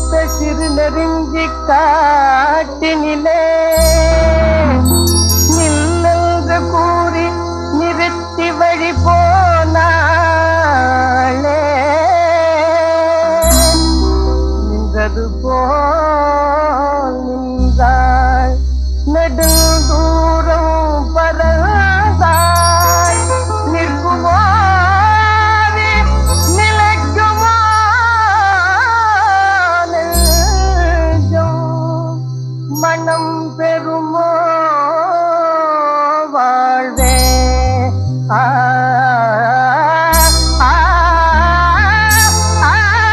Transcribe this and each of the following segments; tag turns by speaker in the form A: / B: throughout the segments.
A: பூத்த சிறு நெருஞ்சி காட்டினிலே நில்லென்று கூறி நிறுத்தி வழி போனாளே நின்றது போல் நின்றாள் நெடுந்தூரம் பறந்தாள் நிற்குமோ நிலைக்குமோ நெஞ்சம் மனம் பெறுமோ வாழ்வே ஆ ஆ, ஆ,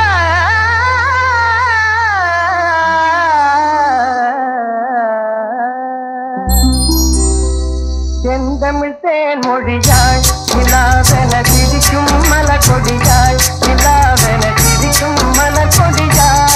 A: செந்தமிழ் தேன் மொழியாய் நிலாவென சிரிக்கும் மலர் கொடியாய் நிலாவென சிரிக்கும் மலர் கொடியாய்